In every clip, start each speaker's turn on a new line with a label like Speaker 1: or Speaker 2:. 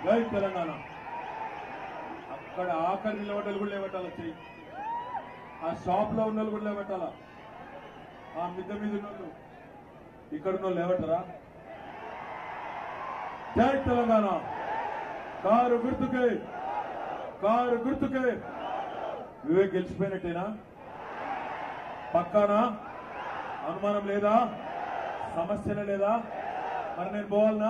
Speaker 1: జై తెలంగాణ అక్కడ ఆఖరి నిలబడ్డలు కూడా లేవట్టాల చెయ్యి ఆ షాప్ లో ఉన్న వాళ్ళు కూడా లేవట్టాలా ఆ మిద్ద మీద ఉన్న వాళ్ళు ఇక్కడ ఉన్న వాళ్ళు లేవట్టరా జై తెలంగాణ కారు గుర్తుకే కారు గుర్తుకే వివేక్ గెలిచిపోయినట్టేనా పక్కానా అనుమానం లేదా సమస్యనే లేదా మరి నేను పోవాలనా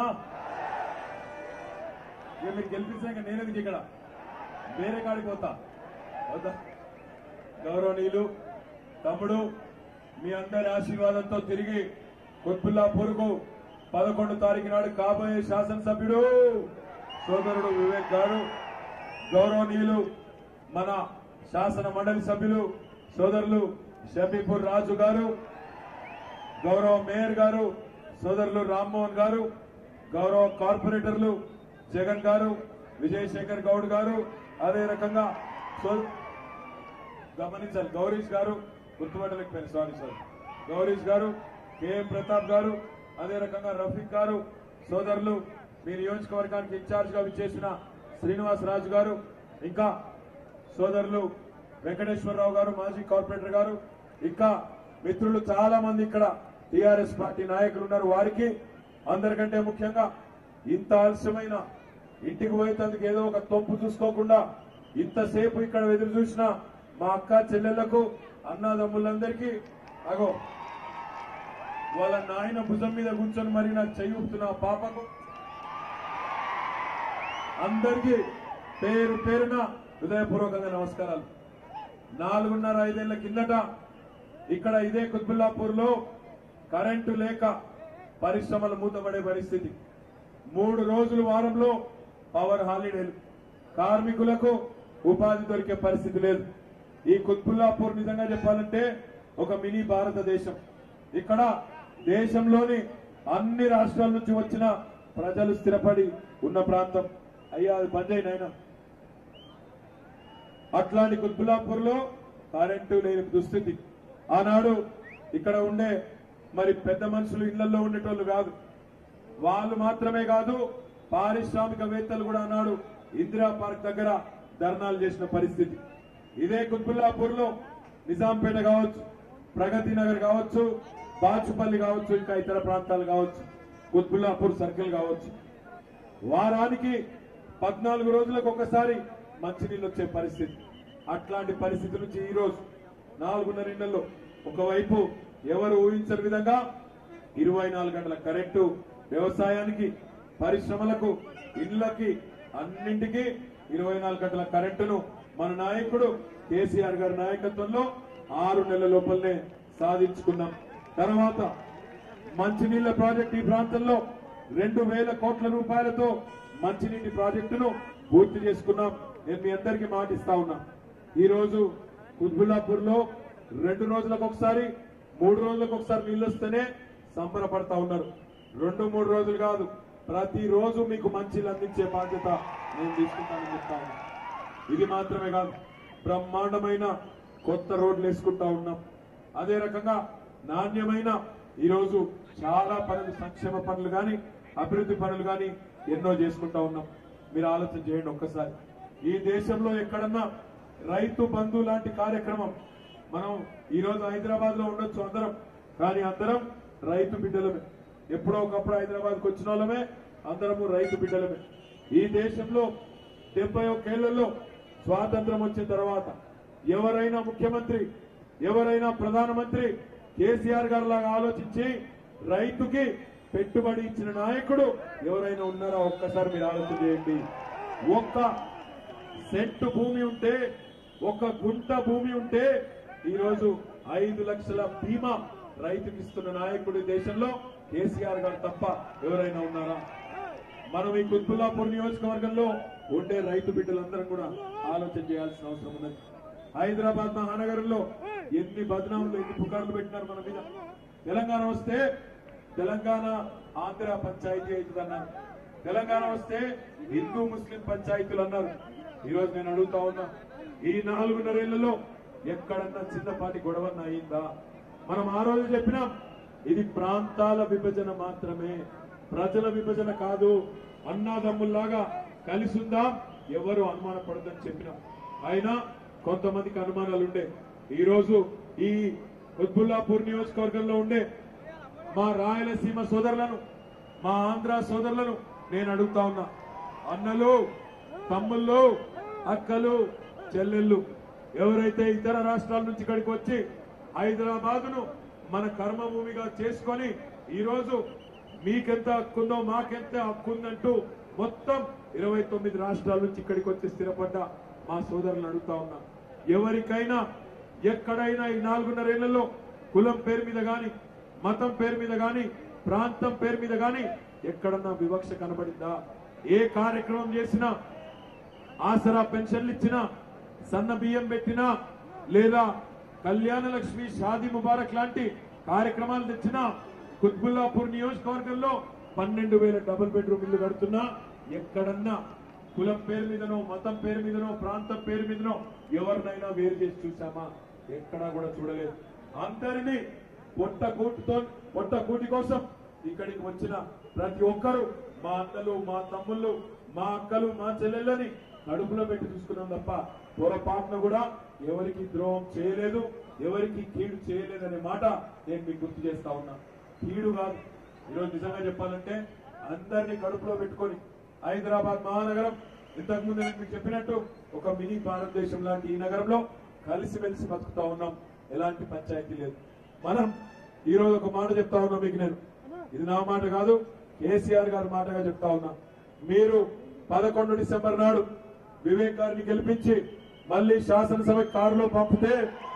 Speaker 1: ఇక మీరు గెలిపించాక నేనెందుకు ఇక్కడ వేరే కాడికి పోతా వద్దా గౌరవనీయులు తమ్ముడు మీ అందరి ఆశీర్వాదంతో తిరిగి కొత్పుల్లాపూర్కు పదకొండు తారీఖు నాడు కాబోయే శాసనసభ్యుడు సోదరుడు వివేక్ గారు గౌరవనీయులు మన శాసన మండలి సభ్యులు సోదరులు షబీపూర్ రాజు గారు గౌరవ మేయర్ గారు సోదరులు రామ్మోహన్ గారు గౌరవ కార్పొరేటర్లు జగన్ గారు విజయశేఖర్ గౌడ్ గారు అదే రకంగా సో- గమనించాలి గౌరీష్ గారు గుర్తుపట్టలేకపోయాను సారీ సార్ గౌరీష్ గారు కేఎం ప్రతాప్ గారు అదే రకంగా రఫీక్ గారు సోదరులు మీ నియోజకవర్గానికి ఇన్ఛార్జ్ గా విచ్చేసిన శ్రీనివాస్ రాజు గారు ఇంకా సోదరులు వెంకటేశ్వరరావు గారు మాజీ కార్పొరేటర్ గారు ఇంకా మిత్రులు చాలా మంది ఇక్కడ టిఆర్ఎస్ పార్టీ నాయకులు ఉన్నారు వారికి అందరికంటే ముఖ్యంగా ఇంత ఆలస్యమైన ఇంటికి పోయేందుకు ఏదో ఒక తొంపు చూసుకోకుండా ఇంతసేపు ఇక్కడ ఎదురు చూసిన మా అక్క చెల్లెళ్లకు అన్నదమ్ములందరికీ అగో వాళ్ళ నాయన భుజం మీద కూర్చొని మరి నాకు చెయ్యి ఊపుతున్న ఆ పాపకు అందరికీ పేరు పేరున హృదయపూర్వకంగా నమస్కారాలు నాలుగున్నర ఐదేళ్ల కిందట ఇక్కడ ఇదే కుత్బుల్లాపూర్ లో కరెంటు లేక పరిశ్రమలు మూతపడే పరిస్థితి మూడు రోజులు వారంలో పవర్ హాలిడేలు కార్మికులకు ఉపాధి దొరికే పరిస్థితి లేదు ఈ కుత్బుల్లాపూర్ నిజంగా చెప్పాలంటే ఒక మినీ భారతదేశం ఇక్కడ దేశంలోని అన్ని రాష్ట్రాల నుంచి వచ్చిన ప్రజలు స్థిరపడి ఉన్న ప్రాంతం అయ్యా అది బంద్ అయిన ఆయన అట్లాంటి కుత్బుల్లాపూర్ లో కరెంటు లేని దుస్థితి ఆనాడు ఇక్కడ ఉండే మరి పెద్ద మనుషులు ఇళ్లలో ఉండేటోళ్ళు కాదు వాళ్ళు మాత్రమే కాదు పారిశ్రామికవేత్తలు కూడా ఆనాడు ఇందిరా పార్క్ దగ్గర ధర్నాలు చేసిన పరిస్థితి ఇదే కుత్బుల్లాపూర్ లో నిజాంపేట కావచ్చు ప్రగతి నగర్ కావచ్చు బాచుపల్లి కావచ్చు ఇంకా ఇతర ప్రాంతాలు కావచ్చు కుత్బుల్లాపూర్ సర్కిల్ కావచ్చు వారానికి పద్నాలుగు రోజులకు ఒకసారి మంచినీళ్ళు వచ్చే పరిస్థితి అట్లాంటి పరిస్థితి నుంచి ఈ రోజు నాలుగున్నర నెలల్లో ఒకవైపు ఎవరు ఊహించని విధంగా ఇరవై నాలుగు గంటల కరెంటు వ్యవసాయానికి పరిశ్రమలకు ఇళ్లకి అన్నింటికి ఇరవై నాలుగు గంటల కరెంటును మన నాయకుడు కేసీఆర్ గారి నాయకత్వంలో ఆరు నెలల లోపలనే సాధించుకున్నాం తర్వాత మంచినీళ్ల ప్రాజెక్ట్ ఈ ప్రాంతంలో రెండు వేల కోట్ల రూపాయలతో మంచినీటి ప్రాజెక్టును పూర్తి చేసుకున్నాం నేను మీ అందరికీ మాట ఇస్తా ఉన్నా ఈ రోజు కుత్బుల్లాపూర్ లో రెండు రోజులకు ఒకసారి మూడు రోజులకు ఒకసారి నీళ్ళు వస్తేనే సంబరపడతా ఉన్నారు రెండు మూడు రోజులు కాదు ప్రతి రోజు మీకు మంచిలు అందించే బాధ్యత నేను తీసుకుంటానని చెప్తా ఉన్నా ఇది మాత్రమే కాదు బ్రహ్మాండమైన కొత్త రోడ్లు వేసుకుంటా ఉన్నాం అదే రకంగా నాణ్యమైన ఈరోజు చాలా పనులు సంక్షేమ పనులు కానీ అభివృద్ధి పనులు కానీ ఎన్నో చేసుకుంటా ఉన్నాం మీరు ఆలోచన చేయండి ఒక్కసారి ఈ దేశంలో ఎక్కడన్నా రైతు బంధు లాంటి కార్యక్రమం మనం ఈ రోజు హైదరాబాద్ లో ఉండొచ్చు అందరం కానీ అందరం రైతు బిడ్డలమే ఎప్పుడో ఒకప్పుడు హైదరాబాద్ కు వచ్చిన వాళ్ళమే అందరము రైతు బిడ్డలమే ఈ దేశంలో డెబ్బై ఒకేళ్లలో స్వాతంత్రం వచ్చిన తర్వాత ఎవరైనా ముఖ్యమంత్రి ఎవరైనా ప్రధానమంత్రి కేసీఆర్ గారు లాగా ఆలోచించి రైతుకి పెట్టుబడి ఇచ్చిన నాయకుడు ఎవరైనా ఉన్నారా ఒక్కసారి మీరు ఆలోచన చేయండి ఒక్క సెంటు భూమి ఉంటే ఒక గుంట భూమి ఉంటే ఈ రోజు ఐదు లక్షల బీమా రైతుకి ఇస్తున్న నాయకుడు ఈ దేశంలో కేసీఆర్ గారు తప్ప ఎవరైనా ఉన్నారా మనం ఈ కుత్బుల్లాపూర్ నియోజకవర్గంలో ఉండే రైతు బిడ్డలందరం కూడా ఆలోచన చేయాల్సిన అవసరం ఉన్నది హైదరాబాద్ మహానగరంలో ఎన్ని బదనాములు ఎన్ని పుకార్లు పెట్టినారు మన మీద తెలంగాణ వస్తే తెలంగాణ ఆంధ్ర పంచాయతీ అవుతుంది అన్నారు తెలంగాణ వస్తే హిందూ ముస్లిం పంచాయతీలు అన్నారు ఈ రోజు నేను అడుగుతా ఉన్నా ఈ నాలుగున్నరేళ్లలో ఎక్కడన్నా చిన్నపాటి గొడవన్న అయిందా మనం ఆ రోజు చెప్పినాం ఇది ప్రాంతాల విభజన మాత్రమే ప్రజల విభజన కాదు అన్నాదమ్ముల్లాగా కలిసి ఉందాం ఎవరు అనుమానపడదని చెప్పినాం అయినా కొంతమందికి అనుమానాలు ఉండే ఈ రోజు ఈ కుత్బుల్లాపూర్ నియోజకవర్గంలో ఉండే మా రాయలసీమ సోదరులను మా ఆంధ్ర సోదరులను నేను అడుగుతా ఉన్నా అన్నలు తమ్ముళ్ళు అక్కలు చెల్లెళ్ళు ఎవరైతే ఇతర రాష్ట్రాల నుంచి ఇక్కడికి వచ్చి హైదరాబాద్ ను మన కర్మభూమిగా చేసుకొని ఈ రోజు మీకెంత హక్కుందో మాకెంత హక్కుందంటూ మొత్తం ఇరవై తొమ్మిది రాష్ట్రాల నుంచి ఇక్కడికి వచ్చి స్థిరపడ్డ మా సోదరులను అడుగుతా ఉన్నా ఎవరికైనా ఎక్కడైనా ఈ నాలుగున్నరేళ్లలో కులం పేరు మీద గాని మతం పేరు మీద గాని ప్రాంతం పేరు మీద గాని ఎక్కడన్నా వివక్ష కనబడిందా ఏ కార్యక్రమం చేసినా ఆసరా పెన్షన్లు ఇచ్చినా సన్న బియ్యం పెట్టినా లేదా కళ్యాణ లక్ష్మి షాదీ ముబారక్ లాంటి కార్యక్రమాలు తెచ్చినా కుత్బుల్లాపూర్ నియోజకవర్గంలో పన్నెండు వేల డబుల్ బెడ్రూమ్ ఇల్లు కడుతున్నా ఎక్కడన్నా కులం పేరు మీదనో మతం పేరు మీదనో ప్రాంతం పేరు మీదనో ఎవరినైనా వేరు చేసి చూసామా ఎక్కడా కూడా చూడలేదు అందరినీ పొట్ట కూటితో పొట్ట కూటి కోసం ఇక్కడికి వచ్చిన ప్రతి ఒక్కరూ మా అన్నలు మా తమ్ముళ్ళు మా అక్కలు మా చెల్లెళ్ళని కడుపులో పెట్టి చూసుకున్నాం తప్ప పొరపాటున కూడా ఎవరికి ద్రోహం చేయలేదు ఎవరికి కీడు చేయలేదనే మాట నేను మీకు గుర్తు చేస్తా ఉన్నా కీడు కాదు ఈరోజు నిజంగా చెప్పాలంటే అందరినీ కడుపులో పెట్టుకొని హైదరాబాద్ మహానగరం ఇంతకు ముందు నేను మీకు చెప్పినట్టు ఒక మినీ భారతదేశం లాంటి ఈ నగరంలో కలిసిమెలిసి బతుకుతా ఉన్నాం ఎలాంటి పంచాయతీ లేదు మనం ఈ రోజు ఒక మాట చెప్తా ఉన్నా మీకు నేను ఇది నా మాట కాదు కేసీఆర్ గారి మాటగా చెప్తా ఉన్నా మీరు పదకొండు డిసెంబర్ నాడు వివేక్ గారిని గెలిపించి మళ్ళీ శాసనసభ కారులో పంపితే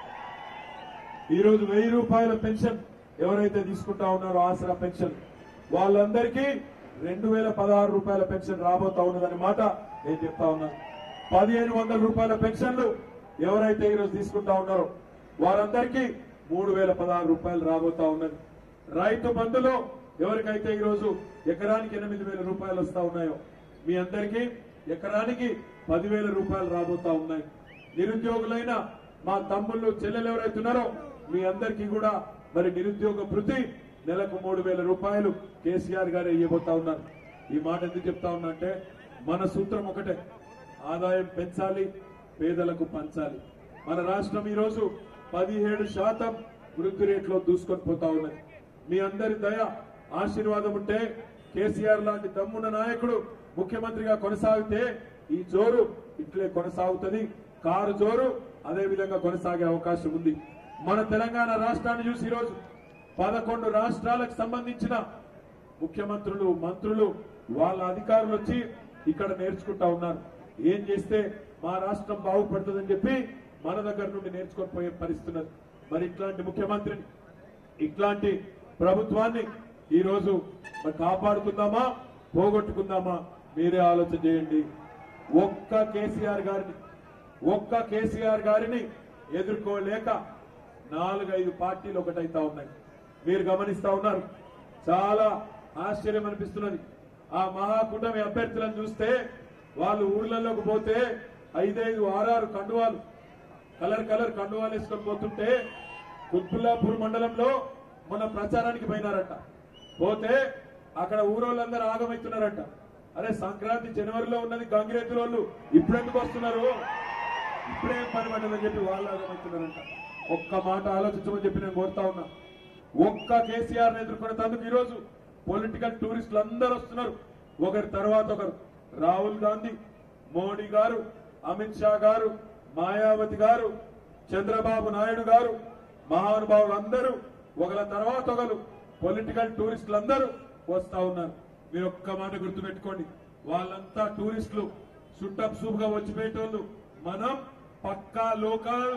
Speaker 1: ఈ రోజు వెయ్యి రూపాయల పెన్షన్ ఎవరైతే తీసుకుంటా ఉన్నారో ఆసరా పెన్షన్ వాళ్ళందరికీ రెండు వేల పదహారు రూపాయల పెన్షన్ రాబోతా ఉన్నదనే మాట నేను చెప్తా ఉన్నాను పదిహేను వందల రూపాయల పెన్షన్లు ఎవరైతే ఈరోజు తీసుకుంటా ఉన్నారో వారందరికీ మూడు వేల పదహారు రూపాయలు రాబోతా ఉన్నది రైతు బంధులో ఎవరికైతే ఈరోజు ఎకరానికి ఎనిమిది వేల రూపాయలు వస్తా ఉన్నాయో మీ అందరికీ ఎకరానికి పదివేల రూపాయలు రాబోతా ఉన్నాయి నిరుద్యోగులైన మా తమ్ముళ్ళు చెల్లెలు ఎవరైతే ఉన్నారో మీ అందరికీ కూడా మరి నిరుద్యోగ భృతి నెలకు మూడు వేల రూపాయలు కేసీఆర్ గారు ఇవ్వబోతా ఉన్నారు ఈ మాట ఎందుకు చెప్తా ఉన్నా అంటే మన సూత్రం ఒకటే ఆదాయం పెంచాలి పేదలకు పంచాలి మన రాష్ట్రం ఈ రోజు పదిహేడు శాతం వృద్ధి రేట్లో దూసుకొని పోతా ఉన్నది మీ అందరి దయ ఆశీర్వాదం ఉంటే కేసీఆర్ లాంటి దమ్మున్న నాయకుడు ముఖ్యమంత్రిగా కొనసాగితే ఈ జోరు ఇట్లే కొనసాగుతుంది కారు జోరు అదే విధంగా కొనసాగే అవకాశం ఉంది మన తెలంగాణ రాష్ట్రాన్ని చూసి ఈరోజు పదకొండు రాష్ట్రాలకు సంబంధించిన ముఖ్యమంత్రులు మంత్రులు వాళ్ళ అధికారులు వచ్చి ఇక్కడ నేర్చుకుంటా ఉన్నారు ఏం చేస్తే మా రాష్ట్రం బాగుపడుతుందని చెప్పి మన దగ్గర నుండి నేర్చుకొని పోయే పరిస్థితి ఉన్నది మరి ఇట్లాంటి ముఖ్యమంత్రిని ఇట్లాంటి ప్రభుత్వాన్ని ఈ రోజు మరి కాపాడుకుందామా పోగొట్టుకుందామా మీరే ఆలోచన చేయండి ఒక్క కేసీఆర్ గారిని ఒక్క కేసీఆర్ గారిని ఎదుర్కోలేక నాలుగైదు పార్టీలు ఒకటైతా ఉన్నాయి మీరు గమనిస్తా ఉన్నారు చాలా ఆశ్చర్యం అనిపిస్తున్నది ఆ మహాకూటమి అభ్యర్థులను చూస్తే వాళ్ళు ఊర్లలోకి పోతే ఐదైదు ఆరారు కండువాలు కలర్ కలర్ కండువాలు వేసుకొని పోతుంటే కుత్బుల్లాపూర్ మండలంలో మొన్న ప్రచారానికి పోయినారట పోతే అక్కడ ఊరోళ్ళందరూ ఆగమవుతున్నారంట అరే సంక్రాంతి జనవరిలో ఉన్నది గంగిరెద్దు వాళ్ళు ఇప్పుడెందుకు వస్తున్నారు ఇప్పుడేం పని పడ్డదని చెప్పి వాళ్ళు ఆగమవుతున్నారంట ఒక్క మాట ఆలోచించమని చెప్పి నేను కోరుతా ఉన్నా ఒక్క కేసీఆర్ ఎదుర్కొనేందుకు ఈ రోజు పొలిటికల్ టూరిస్టులు అందరూ వస్తున్నారు ఒకరి తర్వాత ఒకరు రాహుల్ గాంధీ మోడీ గారు అమిత్ షా గారు మాయావతి గారు చంద్రబాబు నాయుడు గారు మహానుభావులు అందరూ ఒకరి తర్వాత ఒకరు పొలిటికల్ టూరిస్టులు అందరూ వస్తా ఉన్నారు మీరు ఒక్క మాట గుర్తుపెట్టుకోండి వాళ్ళంతా టూరిస్టులు సుట్టప్ సూపుగా వచ్చిపోయేటోళ్ళు మనం పక్కా లోకల్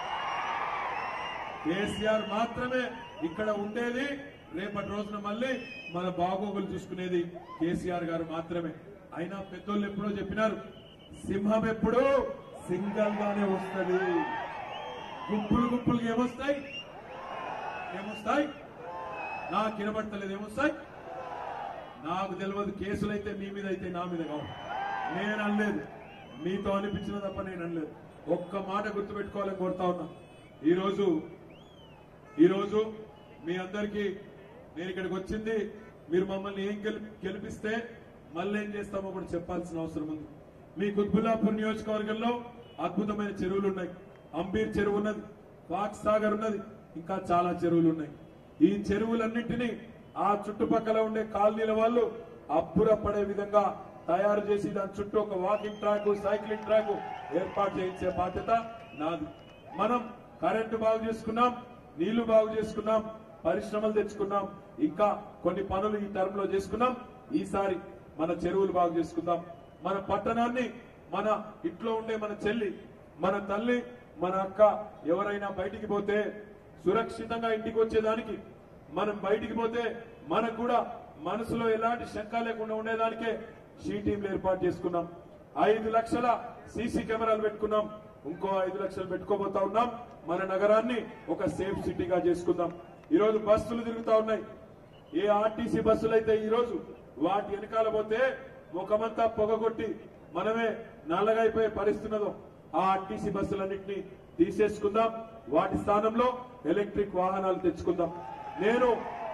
Speaker 1: కేసీఆర్ మాత్రమే ఇక్కడ ఉండేది రేపటి రోజున మళ్ళీ మన బాగోగులు చూసుకునేది కేసీఆర్ గారు మాత్రమే అయినా పెద్దోళ్ళు ఎప్పుడో చెప్పినారు సింహం ఎప్పుడు సింగల్ గానే వస్తుంది గుంపులు గుంపులు ఏమొస్తాయి ఏమొస్తాయి నాకు వినబడతలేదు ఏమొస్తాయి నాకు తెలియదు కేసులైతే మీ మీద అయితే నా మీద కావు నేను అనలేదు మీతో అనిపించిన తప్ప నేను అనలేదు ఒక్క మాట గుర్తుపెట్టుకోవాలని కోరుతా ఉన్నా ఈరోజు ఈరోజు మీ అందరికీ నేను ఇక్కడికి వచ్చింది మీరు మమ్మల్ని ఏం గెలి- గెలిపిస్తే మళ్ళీ ఏం చేస్తామో కూడా చెప్పాల్సిన అవసరం ఉంది మీ కుత్బుల్లాపూర్ నియోజకవర్గంలో అద్భుతమైన చెరువులు ఉన్నాయి అంబీర్ చెరువు ఉన్నది ఫాక్స్ సాగర్ ఉన్నది ఇంకా చాలా చెరువులు ఉన్నాయి ఈ చెరువులన్నింటినీ ఆ చుట్టుపక్కల ఉండే కాలనీల వాళ్ళు అబ్బురపడే విధంగా తయారు చేసి దాని చుట్టూ ఒక వాకింగ్ ట్రాక్ సైక్లింగ్ ట్రాక్ ఏర్పాటు చేయించే బాధ్యత నాది మనం కరెంటు బాగు చేసుకున్నాం నీళ్లు బాగు చేసుకున్నాం పరిశ్రమలు తెచ్చుకున్నాం ఇంకా కొన్ని పనులు ఈ టర్మ్ లో చేసుకున్నాం ఈసారి మన చెరువులు బాగు చేసుకుందాం మన పట్టణాన్ని మన ఇంట్లో ఉండే మన చెల్లి మన తల్లి మన అక్క ఎవరైనా బయటికి పోతే సురక్షితంగా ఇంటికి వచ్చేదానికి మనం బయటికి పోతే మనకు కూడా మనసులో ఎలాంటి శంక లేకుండా ఉండేదానికే షీ టీంలు ఏర్పాటు చేసుకున్నాం ఐదు లక్షల సీసీ కెమెరాలు పెట్టుకున్నాం ఇంకో ఐదు లక్షలు పెట్టుకోబోతా ఉన్నాం మన నగరాన్ని ఒక సేఫ్ సిటీగా చేసుకుందాం ఈ రోజు బస్సులు తిరుగుతా ఉన్నాయి ఏ ఆర్టీసీ బస్సులు అయితే ఈ రోజు వాటి వెనకాల పోతే ముఖమంతా పొగగొట్టి మనమే నల్లగైపోయే పరిస్థితున్నదో ఆ ఆర్టీసీ బస్సులన్నింటినీ తీసేసుకుందాం వాటి స్థానంలో ఎలక్ట్రిక్ వాహనాలు తెచ్చుకుందాం నేను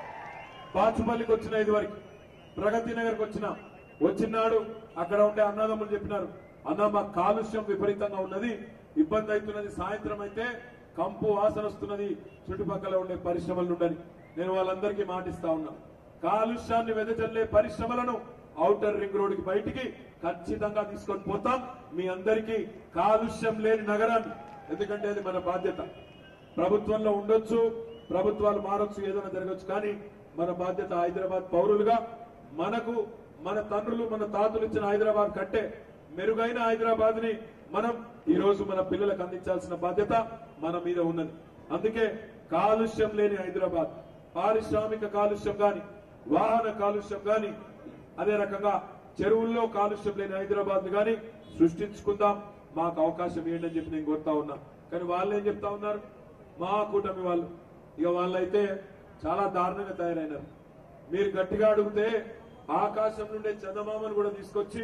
Speaker 1: బాచుపల్లికి వచ్చిన ఇది వరకు ప్రగతి నగర్కి వచ్చిన వచ్చినాడు అక్కడ ఉండే అన్నదమ్ములు చెప్పినారు అన్న మా కాలుష్యం విపరీతంగా ఉన్నది ఇబ్బంది అవుతున్నది సాయంత్రం అయితే కంపు వాసన వస్తున్నది చుట్టుపక్కల ఉండే పరిశ్రమల నుండని నేను వాళ్ళందరికీ మాటిస్తా ఉన్నా కాలుష్యాన్ని వెదజల్లే పరిశ్రమలను ఔటర్ రింగ్ రోడ్ కి బయటికి ఖచ్చితంగా తీసుకొని పోతాం మీ అందరికీ కాలుష్యం లేని నగరాన్ని ఎందుకంటే అది మన బాధ్యత ప్రభుత్వంలో ఉండొచ్చు ప్రభుత్వాలు మారొచ్చు ఏదైనా జరగచ్చు కానీ మన బాధ్యత హైదరాబాద్ పౌరులుగా మనకు మన తండ్రులు మన తాతలు ఇచ్చిన హైదరాబాద్ కంటే మెరుగైన హైదరాబాద్ ని మనం ఈ రోజు మన పిల్లలకు అందించాల్సిన బాధ్యత మన మీద ఉన్నది అందుకే కాలుష్యం లేని హైదరాబాద్ పారిశ్రామిక కాలుష్యం గాని వాహన కాలుష్యం గాని అదే రకంగా చెరువుల్లో కాలుష్యం లేని హైదరాబాద్ గాని సృష్టించుకుందాం మాకు అవకాశం ఏంటని అని చెప్పి నేను కోరుతా ఉన్నా కానీ వాళ్ళు ఏం చెప్తా ఉన్నారు మా కూటమి వాళ్ళు ఇక వాళ్ళైతే చాలా దారుణంగా తయారైనారు మీరు గట్టిగా అడిగితే ఆకాశం నుండే చందమామను కూడా తీసుకొచ్చి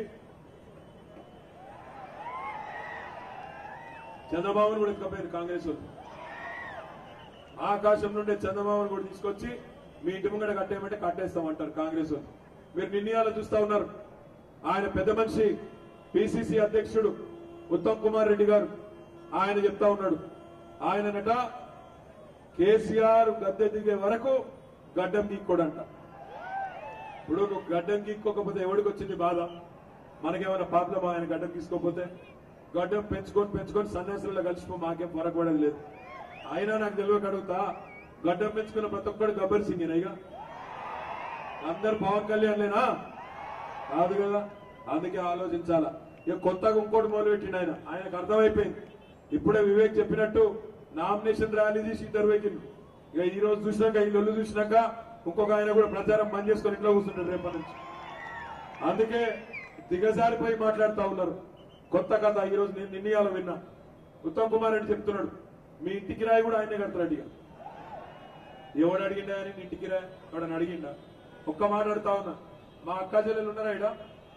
Speaker 1: చందమామను కూడా ఎత్తుకపోయారు కాంగ్రెస్ వాళ్ళు ఆకాశం నుండే చందమామను కూడా తీసుకొచ్చి మీ ఇంటి ముంగడ కట్టేయమంటే కట్టేస్తామంటారు కాంగ్రెస్ వాళ్ళు మీరు నిర్ణయాలు చూస్తా ఉన్నారు ఆయన పెద్ద మనిషి పిసిసి అధ్యక్షుడు ఉత్తమ్ కుమార్ రెడ్డి గారు ఆయన చెప్తా ఉన్నాడు ఆయననట కేసీఆర్ గద్దె దిగే వరకు గడ్డం గీక్కోడంట ఇప్పుడు నువ్వు గడ్డం గీక్కోకపోతే ఎవడికి వచ్చింది బాధ మనకేమైనా ప్రాబ్లం ఆయన గడ్డం తీసుకోకపోతే గడ్డం పెంచుకొని పెంచుకొని సన్యాసులలో కలిసిపో మాకేం పొరపడేది లేదు అయినా నాకు తెలియక అడుగుతా గడ్డం పెంచుకున్న ప్రతి ఒక్కడు గబ్బర్ సింగ్ ఇక అందరు పవన్ కళ్యాణ్ లేనా కాదు కదా అందుకే ఆలోచించాలా ఇక కొత్తగా ఇంకోటి మొదలుపెట్టిండు ఆయన ఆయనకు అర్థమైపోయింది ఇప్పుడే వివేక్ చెప్పినట్టు నామినేషన్ ర్యాలీ తీసి ఇద్దరు వెకిల్ ఇక ఈ రోజు చూసినాక ఈ లొల్లు చూసినాక ఇంకొక ఆయన కూడా ప్రచారం బంద్ చేసుకొని ఇంట్లో కూర్చుంటాడు రేపటి నుంచి అందుకే దిగజారిపోయి మాట్లాడుతా ఉన్నారు కొత్త కథ ఈ రోజు నేను నిర్ణయాలు విన్నా ఉత్తమ్ కుమార్ రెడ్డి చెప్తున్నాడు మీ ఇంటికి రాయి కూడా ఆయనే కడతాడు ఇక ఎవడు అడిగిండా అని నీ ఇంటికి రా ఎవడని అడిగిండా ఒక్క మాట అడుగుతా ఉన్నా మా అక్క చెల్లెలు ఉన్నారా ఇడ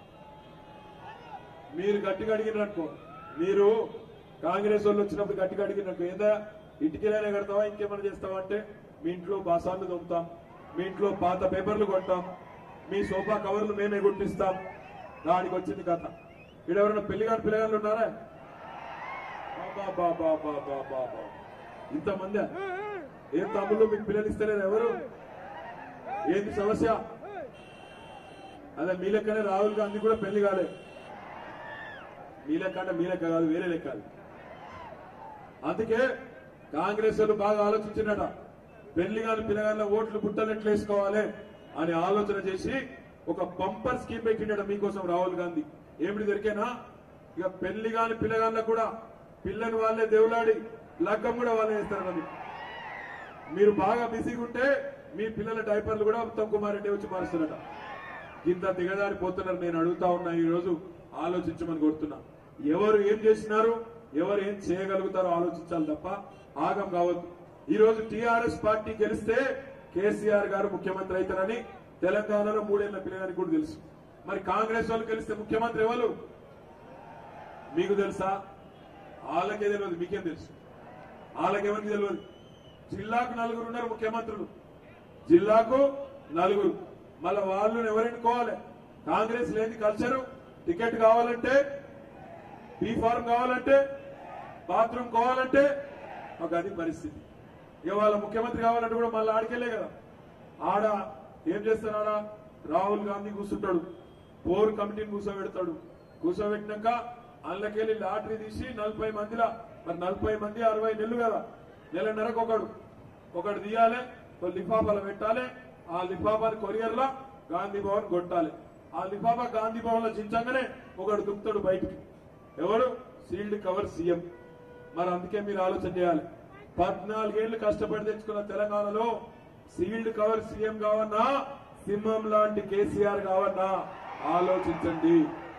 Speaker 1: మీరు గట్టిగా అడిగిననుకో మీరు కాంగ్రెస్ వాళ్ళు వచ్చినప్పుడు గట్టిగా అడిగినట్టు ఏదా ఇటుకలైనా కడతావా ఇంకేమైనా చేస్తావా అంటే మీ ఇంట్లో బాసాన్లు దొంగతాం మీ ఇంట్లో పాత పేపర్లు కొంటాం మీ సోఫా కవర్లు మేమే గుర్తిస్తాం దానికి వచ్చింది కథ ఇక్కడ ఎవరైనా పెళ్లిగాని పిల్లగాళ్ళు ఉన్నారా బాబా బాబా బాబా బాబా ఇంతమంది ఏం తమ్ముళ్ళు మీకు పిల్లలు ఇస్తలేరు ఎవరు ఏంది సమస్య అదే మీ లెక్కనే రాహుల్ గాంధీ కూడా పెళ్లి కాలేదు మీ లెక్క అంటే మీ లెక్క కాదు వేరే లెక్క అది అందుకే కాంగ్రెస్ వాళ్ళు బాగా ఆలోచించినట పెళ్లి కాని పిల్లగాళ్ళ ఓట్లు బుట్టలు ఎట్లా వేసుకోవాలి అని ఆలోచన చేసి ఒక బంపర్ స్కీమ్ పెట్టిండట మీకోసం రాహుల్ గాంధీ ఏమిటి దొరికేనా ఇక పెళ్లి కాని పిల్లగాళ్ళ కూడా పిల్లని వాళ్ళే దేవులాడి లగ్గం కూడా వాళ్ళే వేస్తారు మీకు మీరు బాగా బిజీగా ఉంటే మీ పిల్లల డైపర్లు కూడా ఉత్తమ్ కుమార్ రెడ్డి వచ్చి మారుస్తున్నారట ఇంత దిగజారిపోతున్నారు నేను అడుగుతా ఉన్నా ఈ రోజు ఆలోచించమని కోరుతున్నా ఎవరు ఏం చేసినారు ఎవరు ఏం చేయగలుగుతారో ఆలోచించాలి తప్ప ఆగం కావద్దు ఈ రోజు టీఆర్ఎస్ పార్టీ గెలిస్తే కేసీఆర్ గారు ముఖ్యమంత్రి అవుతారని తెలంగాణలో మూడేళ్ల పిల్లగానికి కూడా తెలుసు మరి కాంగ్రెస్ వాళ్ళు గెలిస్తే ముఖ్యమంత్రి ఎవరు మీకు తెలుసా వాళ్ళకే తెలియదు మీకేం తెలుసు వాళ్ళకెవరికి తెలియదు జిల్లాకు నలుగురు ఉన్నారు ముఖ్యమంత్రులు జిల్లాకు నలుగురు మళ్ళా వాళ్ళు ఎవరు ఎన్నుకోవాలి కాంగ్రెస్ లేని కల్చరు టికెట్ కావాలంటే బీ ఫార్మ్ కావాలంటే బాత్రూమ్ కావాలంటే మాకు అది పరిస్థితి ఇవాళ ముఖ్యమంత్రి కావాలంటే కూడా మళ్ళీ ఆడికెళ్ళే కదా ఆడ ఏం చేస్తున్నాడా రాహుల్ గాంధీ కూర్చుంటాడు పోర్ కమిటీని కూర్చోబెడతాడు కూర్చోబెట్టినాక అందులోకెళ్ళి లాటరీ తీసి నలభై మందిలా మరి నలభై మంది అరవై నెలలు కదా నెలన్నరకు ఒకడు ఒకడు తీయాలి ఒక లిఫాఫాలు పెట్టాలి ఆ లిఫాఫాని కొరియర్ లా గాంధీ భవన్ కొట్టాలి ఆ లిఫాఫా గాంధీ భవన్ లో చించగానే ఒకడు దుక్తాడు బయటికి ఎవడు సీల్డ్ కవర్ సీఎం మరి అందుకే మీరు ఆలోచన చేయాలి పద్నాలుగేళ్లు కష్టపడి తెచ్చుకున్న తెలంగాణలో సీల్డ్ కవర్ సీఎం కావన్నా సింహం లాంటి కేసీఆర్ కావన్నా ఆలోచించండి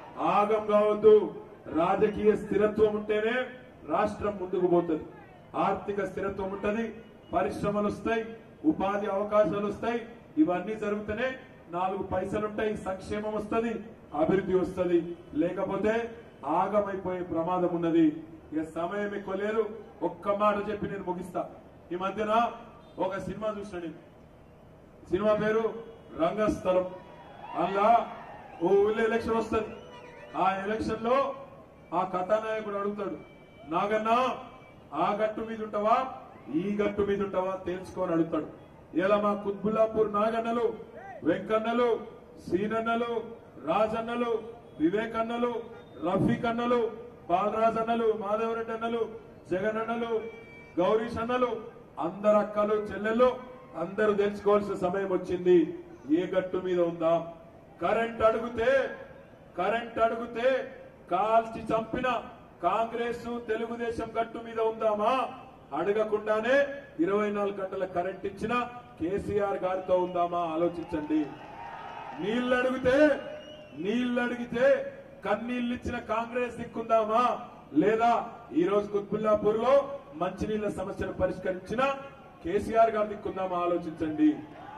Speaker 1: ఆగం కావద్దు రాజకీయ స్థిరత్వం ఉంటేనే రాష్ట్రం ముందుకు పోతుంది ఆర్థిక స్థిరత్వం ఉంటది పరిశ్రమలు వస్తాయి ఉపాధి అవకాశాలు వస్తాయి ఇవన్నీ జరుగుతూనే నాలుగు పైసలుంటాయి సంక్షేమం వస్తది అభివృద్ధి వస్తది లేకపోతే ఆగమైపోయే ప్రమాదం ఉన్నది ఇక సమయం ఎక్కువ లేదు ఒక్క మాట చెప్పి నేను ముగిస్తా ఈ మధ్యన ఒక సినిమా చూసిన నేను సినిమా పేరు రంగస్థలం అలా ఓ ఊళ్ళో ఎలక్షన్ వస్తుంది ఆ ఎలక్షన్ లో ఆ కథానాయకుడు అడుగుతాడు నాగన్నా ఆ గట్టు మీద ఉంటావా ఈ గట్టు మీద ఉంటావా తేల్చుకొని అడుగుతాడు ఇలా మా కుత్బుల్లాపూర్ నాగన్నలు వెంకన్నలు సీనన్నలు రాజన్నలు వివేకన్నలు రఫీక్ అన్నలు బాలరాజ్ అన్నలు మాధవరెడ్డి అన్నలు జగన్ అన్నలు గౌరీష్ అన్నలు అందరు అక్కలు చెల్లెళ్ళు అందరూ తెలుసుకోవాల్సిన సమయం వచ్చింది ఏ గట్టు మీద ఉందాం కరెంట్ అడిగితే కరెంట్ అడిగితే కాల్చి చంపిన కాంగ్రెస్ తెలుగుదేశం గట్టు మీద ఉందామా అడగకుండానే ఇరవై నాలుగు గంటల కరెంట్ ఇచ్చిన కేసీఆర్ గారితో ఉందామా ఆలోచించండి నీళ్లు అడిగితే నీళ్లు అడిగితే కన్నీళ్ళు ఇచ్చిన కాంగ్రెస్ దిక్కుందామా లేదా ఈ రోజు కుత్బుల్లాపూర్ లో మంచినీళ్ల సమస్యను పరిష్కరించిన కేసీఆర్ గారు దిక్కుందామా ఆలోచించండి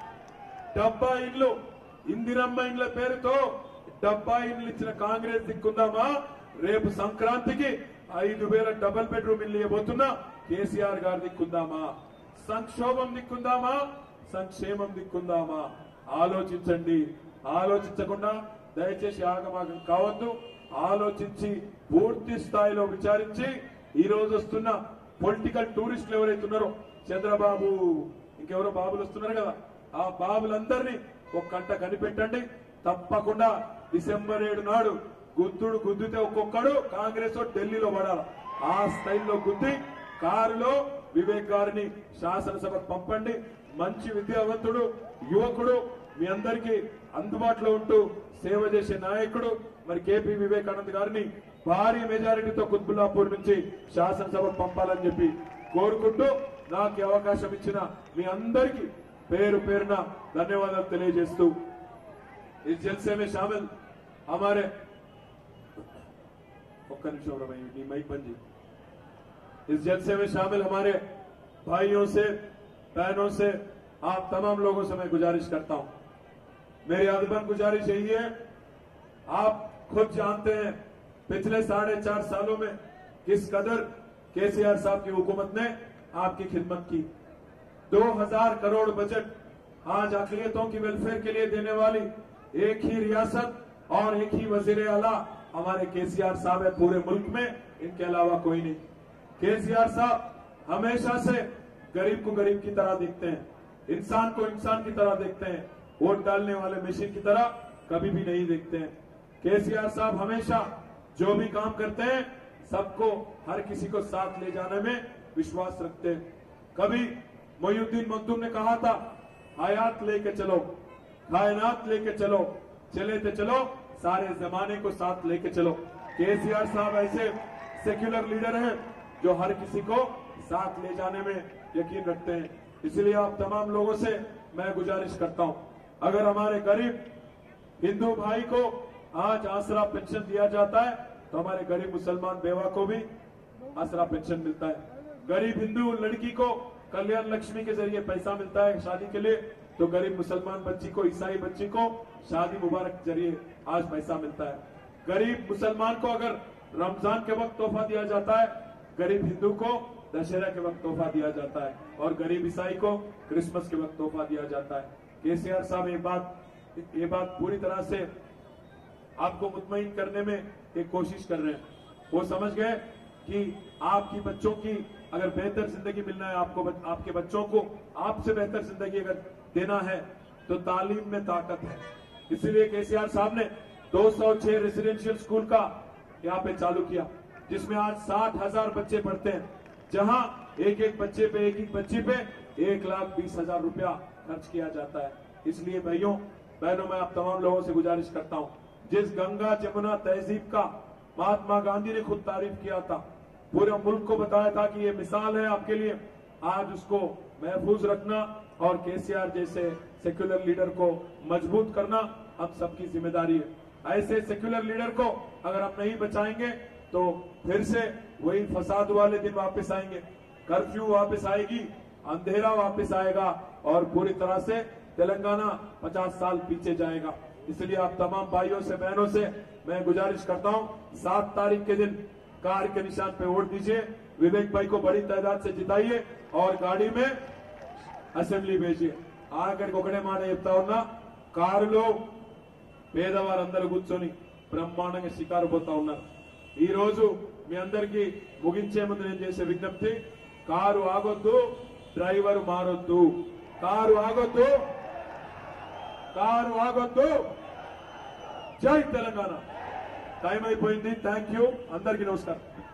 Speaker 1: డబ్బా ఇండ్లు ఇందిరమ్మ ఇండ్ల పేరుతో డబ్బా ఇండ్లు ఇచ్చిన కాంగ్రెస్ దిక్కుందామా రేపు సంక్రాంతికి ఐదు వేల డబల్ బెడ్రూమ్ ఇల్లు ఇవ్వబోతున్నా కేసీఆర్ గారు దిక్కుందామా సంక్షోభం దిక్కుందామా సంక్షేమం దిక్కుందామా ఆలోచించండి ఆలోచించకుండా దయచేసి ఆగమాగం కావద్దు ఆలోచించి పూర్తి స్థాయిలో విచారించి ఈ రోజు వస్తున్న పొలిటికల్ టూరిస్టులు ఎవరైతే ఉన్నారో చంద్రబాబు ఇంకెవరో బాబులు వస్తున్నారు కదా ఆ బాబులందరినీ ఒక కంట కనిపెట్టండి తప్పకుండా డిసెంబర్ ఏడు నాడు గుద్దుడు గుద్దితే ఒక్కొక్కడు కాంగ్రెస్ వాడు ఢిల్లీలో పడాలి ఆ స్థాయిలో గుద్ది కారులో వివేక్ గారిని శాసనసభకు పంపండి మంచి విద్యావంతుడు యువకుడు మీ అందరికీ అందుబాటులో ఉంటూ సేవ చేసే నాయకుడు మరి కేపీ వివేకానంద్ గారిని భారీ మెజారిటీతో కుత్బుల్లాపూర్ నుంచి శాసనసభకు పంపాలని చెప్పి కోరుకుంటూ నాకు ఈ అవకాశం ఇచ్చిన మీ అందరికీ పేరు పేరున ధన్యవాదాలు తెలియజేస్తూ इस जलसे में शामिल हमारे ఒక్క నిమిషం రా भाई, నీ మైక్ బంద్ చేయి. इस जलसे में शामिल हमारे भाइयों से बहनों से आप तमाम लोगों से मैं गुजारिश करता हूं मेरी अदबन गुजारिश यही है आप खुद जानते हैं पिछले साढ़े चार सालों में किस कदर केसीआर साहब की हुकूमत ने आपकी खिदमत की 2000 करोड़ बजट आज अकलियतों की वेलफेयर के लिए देने वाली एक ही रियासत और एक ही वजीर आला हमारे केसीआर साहब है पूरे मुल्क में इनके अलावा कोई नहीं केसीआर साहब हमेशा से गरीब को गरीब की तरह देखते हैं इंसान को इंसान की तरह देखते हैं वोट डालने वाले मशीन की तरह कभी भी नहीं देखते हैं केसीआर साहब हमेशा जो भी काम करते हैं सबको हर किसी को साथ ले जाने में विश्वास रखते हैं कभी मोयुद्दीन मखदूम ने कहा था हयात लेके चलो कायनात लेके चलो चले तो चलो सारे जमाने को साथ लेके चलो केसीआर साहब ऐसे सेक्युलर लीडर हैं जो हर किसी को साथ ले जाने में यकीन रखते हैं इसलिए आप तमाम लोगों से मैं गुजारिश करता हूं अगर हमारे गरीब हिंदू भाई को आज आसरा पेंशन दिया जाता है तो हमारे गरीब मुसलमान बेवा को भी आसरा पेंशन मिलता है गरीब हिंदू लड़की को कल्याण लक्ष्मी के जरिए पैसा मिलता है शादी के लिए तो गरीब मुसलमान बच्ची को ईसाई बच्ची को शादी मुबारक के जरिए आज पैसा मिलता है गरीब मुसलमान को अगर रमजान के वक्त तोहफा दिया जाता है गरीब हिंदू को दशहरा के वक्त तोहफा दिया जाता है और गरीब ईसाई को क्रिसमस के वक्त तोहफा दिया जाता है केसीआर साहब ये बात ये बात पूरी तरह से आपको मुतमईन करने में एक कोशिश कर रहे हैं वो समझ गए कि आपकी बच्चों की अगर बेहतर जिंदगी मिलना है आपको आपके बच्चों को आपसे बेहतर जिंदगी अगर देना है तो तालीम में ताकत है इसीलिए केसीआर साहब ने 206 रेजिडेंशियल स्कूल का यहाँ पे चालू किया जिसमें आज साठ हजार बच्चे पढ़ते हैं जहां एक एक बच्चे पे एक एक बच्ची पे एक लाख बीस हजार रुपया खर्च किया जाता है इसलिए भाइयों बहनों मैं आप तमाम लोगों से गुजारिश करता हूं जिस गंगा जमुना तहजीब का महात्मा गांधी ने खुद तारीफ किया था पूरे मुल्क को बताया था कि ये मिसाल है आपके लिए आज उसको महफूज रखना और केसीआर जैसे सेक्युलर लीडर को मजबूत करना हम सबकी जिम्मेदारी है ऐसे सेक्युलर लीडर को अगर हम नहीं बचाएंगे तो फिर से वही फसाद वाले दिन वापस आएंगे कर्फ्यू वापस आएगी अंधेरा वापस आएगा और पूरी तरह से तेलंगाना 50 साल पीछे जाएगा इसलिए आप तमाम भाइयों से बहनों से मैं गुजारिश करता हूं सात तारीख के दिन कार के निशान पे वोट दीजिए विवेक भाई को बड़ी तादाद से जिताइए और गाड़ी में అసెంబ్లీ వేసి ఆఖరికి ఒకటే మాట చెప్తా ఉన్నా కారులో పేదవారందరూ కూర్చొని బ్రహ్మాండంగా షికారు పోతా ఉన్నారు ఈ రోజు మీ అందరికీ ముగించే ముందు నేను చేసే విజ్ఞప్తి కారు ఆగొద్దు డ్రైవర్ మారొద్దు కారు ఆగొద్దు కారు ఆగొద్దు జై తెలంగాణ టైం అయిపోయింది థ్యాంక్ యూ అందరికీ నమస్కారం